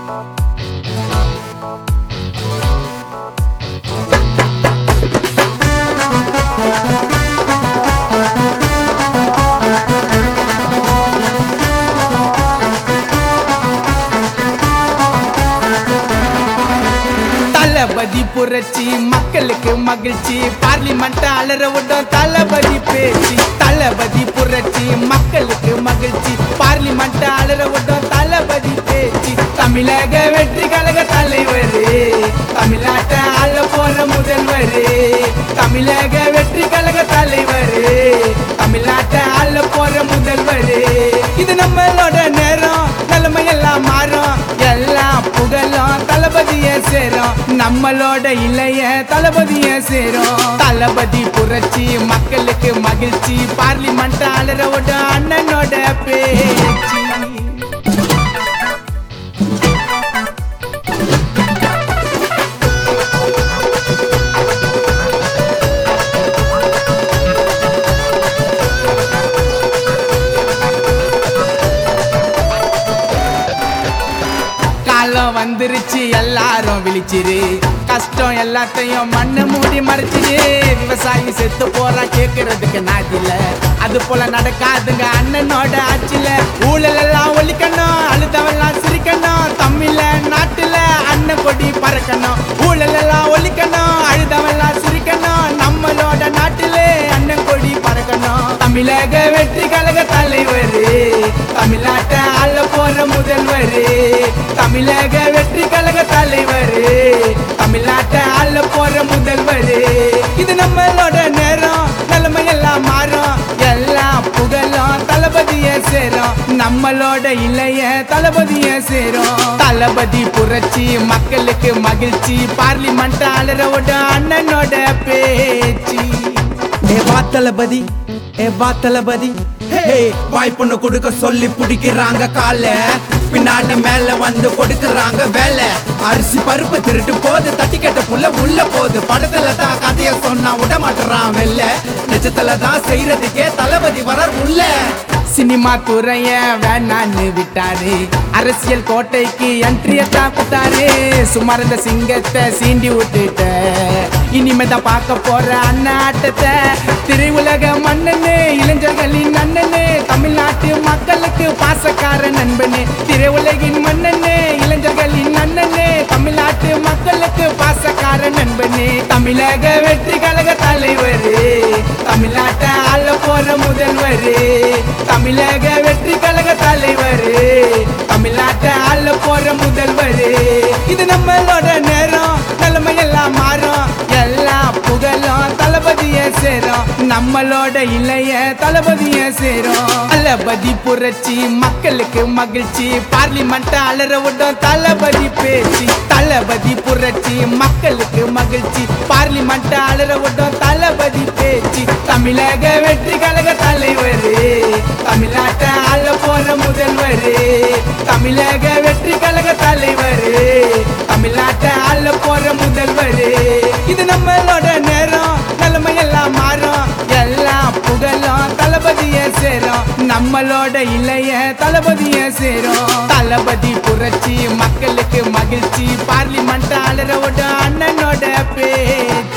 தளபதி புரட்சி மக்களுக்கு மகிழ்ச்சி பார்லிமெண்ட் அலற விடும் தளபதி பேச்சு தளபதி புரட்சி மக்களுக்கு மகிழ்ச்சி பார்லிமெண்ட் அலற விடும் தளபதி பேச்சு தமிழக வெற்றி கழக தலைவர் தமிழ்நாட்டை ஆள போற முதல்வர் தமிழக வெற்றி கழக தலைவர் தமிழ்நாட்டை ஆள போற முதல்வர் இது நம்மளோட நேரம் நிலைமை எல்லாம் மாறும் எல்லாம் புகழும் தளபதிய சேரும் நம்மளோட இளைய தளபதிய சேரும் தளபதி புரட்சி மக்களுக்கு மகிழ்ச்சி பார்லிமெண்ட் ஆளரோட அண்ணனோட பேச்சு காலம் வந்துருச்சு எல்லாரும் விழிச்சிரு கஷ்டம் எல்லாத்தையும் மண்ணு மூடி மறைச்சிரு விவசாயி செத்து போறா கேக்குறதுக்கு நாதில அது போல நடக்காதுங்க அண்ணனோட ஆட்சியில ஊழல் எல்லாம் ஒழிக்கணும் அழுதவெல்லாம் சிரிக்கணும் தமிழ நாட்டுல அண்ணன் கொடி பறக்கணும் ஊழல் எல்லாம் ஒழிக்கணும் அழுதவெல்லாம் சிரிக்கணும் நம்மளோட நாட்டிலே அண்ணன் கொடி பறக்கணும் தமிழக வெற்றி கழக தலைவர் தமிழ்நாட்டை ஆள போற முதல்வர் தமிழக வெற்றி கழக தலைவர் தமிழ்நாட்டை ஆள போற முதல்வர் இது நம்மளோட நேரம் நிலைமை எல்லாம் மாறும் எல்லாம் புகழும் தளபதிய சேரும் நம்மளோட இளைய தளபதிய சேரும் தளபதி புரட்சி மக்களுக்கு மகிழ்ச்சி பார்லிமெண்ட் ஆளரோட அண்ணனோட பேச்சு ஏ வா தளபதி ஏ வா தளபதி ஹே வாய்ப்புன்னு கொடுக்க சொல்லி பிடிக்கிறாங்க கால பின்னாடி மேல வந்து கொடுக்கறாங்க வேலை அரிசி பருப்பு திருட்டு போது தட்டி கட்ட புள்ள உள்ள போது படத்துல தான் கதைய சொன்னா விட மாட்டுறான் வெளில நிஜத்துல தான் செய்யறதுக்கே தளபதி வரார் உள்ள சினிமா துறைய வேணான்னு விட்டாரு அரசியல் கோட்டைக்கு என்ட்ரிய தாக்குத்தாரு சுமார் இந்த சிங்கத்தை சீண்டி விட்டுட்ட இனிமேதான் பார்க்க போற அண்ணா ஆட்டத்தை திரையுலக மன்னனு இளைஞர்களின் அண்ணனு தமிழ்நாட்டு மக்களுக்கு பாசக்கார நண்பனு திரையுலகின் மன்னனு இளைஞர்களின் அண்ணனு தமிழ்நாட்டு மக்களுக்கு பாசக்கார நண்பனு தமிழக வெற்றி கழக தலைவர் தமிழ்நாட்டை ஆள போற முதல்வர் தமிழக வெற்றி கழக தலைவர் தமிழ்நாட்டை ஆள போற முதல்வர் இது நம்மளோட நேரம் நிலைமை எல்லாம் மாறும் எல்லாம் புகழும் தளபதிய சேரும் நம்மளோட இளைய தளபதிய சேரும் தளபதி புரட்சி மக்களுக்கு மகிழ்ச்சி பார்லிமெண்ட் அலற விடும் தளபதி பேச்சு தளபதி புரட்சி மக்களுக்கு மகிழ்ச்சி பார்லிமெண்ட் அலற விடும் தளபதி பேச்சு தமிழக வெற்றி கழக தலைவர் தமிழ்நாட்டை ஆள போற முதல்வர் தமிழக வெற்றி கழக தலைவர் தமிழ்நாட்டை ஆள போற முதல்வர் இது நம்மளோட நேரம் நிலைமை எல்லாம் மாறும் எல்லாம் புகழும் தளபதிய சேரும் நம்மளோட இளைய தளபதிய சேரும் தளபதி புரட்சி மக்களுக்கு மகிழ்ச்சி பார்லிமெண்ட் ஆளரோட அண்ணனோட பேச்சு